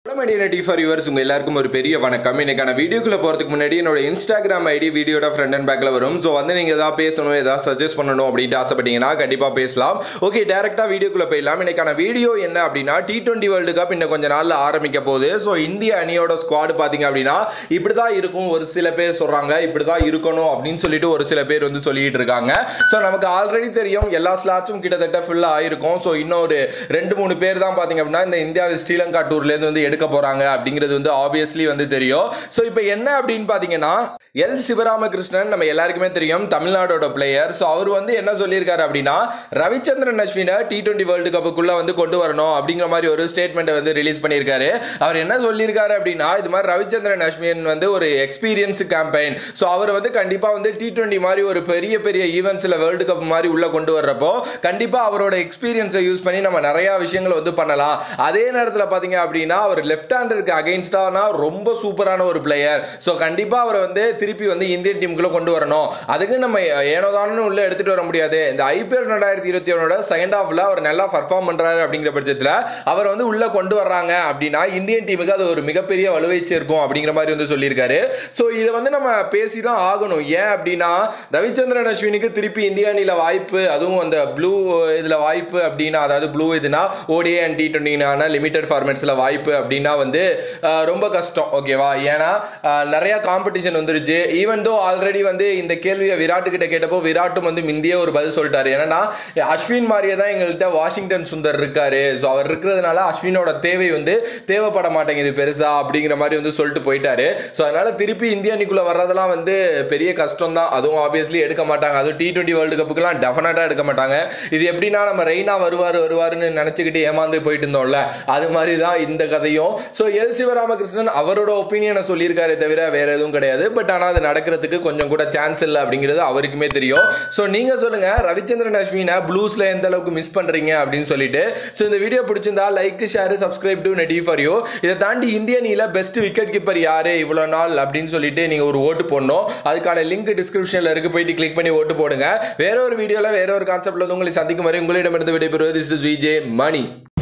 media for viewers உங்க எல்லாருக்கும் ஒரு பெரிய வணக்கம் இன்னைக்கான வீடியோக்குள்ள போறதுக்கு முன்னாடி என்னோட இன்ஸ்டாகிராம் ஐடி வீடியோட ஃப்ரண்ட் அண்ட் பேக்ல வரும் ஸோ வந்து நீங்க ஏதாவது பேசணும் ஏதாவது சஜஸ்ட் பண்ணணும் அப்படின்ட்டு ஆசைப்பட்டீங்கன்னா கண்டிப்பா பேசலாம் ஓகே டேரக்டா வீடியோக்குள்ள போயிடலாம் இன்னைக்கான வீடியோ என்ன அப்படின்னா டி டுவெண்ட்டி வேர்ல்டு கப் இன்னும் கொஞ்ச நாள்ல ஆரம்பிக்க போகுது ஸோ இந்திய அணியோட ஸ்குவாடு பாத்தீங்க அப்படின்னா இப்படிதான் இருக்கும் ஒரு சில பேர் சொல்றாங்க இப்படிதான் இருக்கணும் அப்படின்னு சொல்லிட்டு ஒரு சில பேர் வந்து சொல்லிட்டு இருக்காங்க ஸோ நமக்கு ஆல்ரெடி தெரியும் எல்லா ஸ்லாட்ஸும் கிட்டத்தட்ட ஃபுல்லாக ஆயிருக்கும் ஸோ இன்னும் ஒரு ரெண்டு மூணு பேர் தான் பார்த்தீங்க அப்படின்னா இந்த இந்தியா ஸ்ரீலங்கா டூர்லேருந்து வந்து எடுக்க போகிறாங்க அப்படிங்கிறது வந்து ஆப்வியஸ்லி வந்து தெரியும் ஸோ இப்போ என்ன அப்படின்னு பார்த்தீங்கன்னா எல் சிவராமகிருஷ்ணன் நம்ம எல்லாருக்குமே தெரியும் தமிழ்நாடோட பிளேயர் ஸோ அவர் வந்து என்ன சொல்லியிருக்காரு அப்படின்னா ரவிச்சந்திரன் அஸ்வினை டி டுவெண்ட்டி வேர்ல்டு கப்புக்குள்ளே வந்து கொண்டு வரணும் அப்படிங்கிற மாதிரி ஒரு ஸ்டேட்மெண்ட்டை வந்து ரிலீஸ் பண்ணியிருக்காரு அவர் என்ன சொல்லியிருக்காரு அப்படின்னா இது மாதிரி ரவிச்சந்திரன் அஸ்வின் வந்து ஒரு எக்ஸ்பீரியன்ஸ் கேம்பெயின் ஸோ அவர் வந்து கண்டிப்பாக வந்து டி டுவெண்ட்டி மாதிரி ஒரு பெரிய பெரிய ஈவெண்ட்ஸில் வேர்ல்டு கப் மாதிரி உள்ள கொண்டு வர்றப்போ கண்டிப்பாக அவரோட எக்ஸ்பீரியன்ஸை யூஸ் பண்ணி நம்ம நிறையா விஷயங்களை வந்து பண்ணலாம் அதே நேரத்தில் பார்த்தீங்க அப்படின்னா அவர் லெஃப்ட் ஹேண்டருக்கு அகைன்ஸ்டானா ரொம்ப சூப்பரான ஒரு பிளேயர் ஸோ கண்டிப்பாக அவரை வந்து திருப்பி வந்து இந்தியன் டீமுக்குள்ளே கொண்டு வரணும் அதுக்கு நம்ம ஏனோதானு உள்ள எடுத்துகிட்டு வர முடியாது இந்த ஐபிஎல் ரெண்டாயிரத்தி இருபத்தி ஒன்னோட செகண்ட் ஹாஃபில் அவர் நல்லா பர்ஃபார்ம் பண்ணுறாரு அப்படிங்கிற பட்சத்தில் அவர் வந்து உள்ளே கொண்டு வர்றாங்க அப்படின்னா இந்தியன் டீமுக்கு அது ஒரு மிகப்பெரிய வலுவை சேர்க்கும் அப்படிங்கிற மாதிரி வந்து சொல்லியிருக்காரு ஸோ இதை வந்து நம்ம பேசி தான் ஆகணும் ஏன் அப்படின்னா ரவிச்சந்திரன் அஸ்வினுக்கு திருப்பி இந்திய அணியில் வாய்ப்பு அதுவும் அந்த ப்ளூ இதில் வாய்ப்பு அப்படின்னா அதாவது ப்ளூ இதுனா ஓடிஏ அண்ட் டி டுவெண்ட்டினான லிமிடெட் ஃபார்மேட்ஸில் வாய்ப்பு அப்படின்னா வந்து அஹ், ரொம்ப கஷ்டம் ஓகேவா ஏன்னா அஹ், நிறைய காம்படிஷன் வந்துருச்சு ஈவன் தோ ஆல்ரெடி வந்து இந்த கேள்வியை விராட்டு கிட்ட கேட்டப்போ விராட்டும் வந்து முந்தியே ஒரு பதில் சொல்லிட்டாரு என்னன்னா அஸ்வின் மாதிரியே தான் எங்கள்கிட்ட வாஷிங்டன் சுந்தர் இருக்காரு ஸோ அவர் இருக்கிறதுனால அஸ்வினோட தேவை வந்து தேவைப்பட மாட்டேங்குது பெருசா அப்படிங்கிற மாதிரி வந்து சொல்லிட்டு போயிட்டாரு ஸோ அதனால திருப்பி இந்திய அணிக்குள்ள வர்றதெல்லாம் வந்து பெரிய கஷ்டம் தான் அதுவும் ஆப்வியஸ்லி எடுக்க மாட்டாங்க அதுவும் டி டுவெண்ட்டி வேர்ல்டு கப்புக்குலாம் டெஃபினட்டாக எடுக்க மாட்டாங்க இது எப்படின்னா நம்ம ரெய்னா வருவார் வருவாருன்னு நினச்சிக்கிட்டு ஏமாந்து போயிட்டு இருந்தோம்ல அது மாதிரி தான் இந்த கதையும் ஸோ எல் சிவராமகிருஷ்ணன் அவரோட ஒப்பீனியனை சொல்லியிருக்காரே தவிர வேற எதுவும் கிடையாது பட் ஆனால் அது நடக்கிறதுக்கு கொஞ்சம் கூட சான்ஸ் இல்லை அப்படிங்கிறது அவருக்குமே தெரியும் ஸோ நீங்கள் சொல்லுங்க ரவிச்சந்திரன் அஸ்வினை ப்ளூஸில் எந்த அளவுக்கு மிஸ் பண்ணுறீங்க அப்படின்னு சொல்லிட்டு ஸோ இந்த வீடியோ பிடிச்சிருந்தா லைக் ஷேர் சப்ஸ்கிரைப் டு நெட்டி ஃபார் யூ இதை தாண்டி இந்திய அணியில் பெஸ்ட் விக்கெட் கீப்பர் யாரு இவ்வளோ நாள் அப்படின்னு சொல்லிட்டு நீங்கள் ஒரு ஓட்டு போடணும் அதுக்கான லிங்க் டிஸ்கிரிப்ஷனில் இருக்கு போயிட்டு கிளிக் பண்ணி ஓட்டு போடுங்க வேற ஒரு வீடியோவில் வேற ஒரு கான்செப்ட்ல வந்து உங்களை சந்திக்கும் வரை உங்களிடமிருந்து விடைபெறுவது திஸ் இஸ் விஜே மணி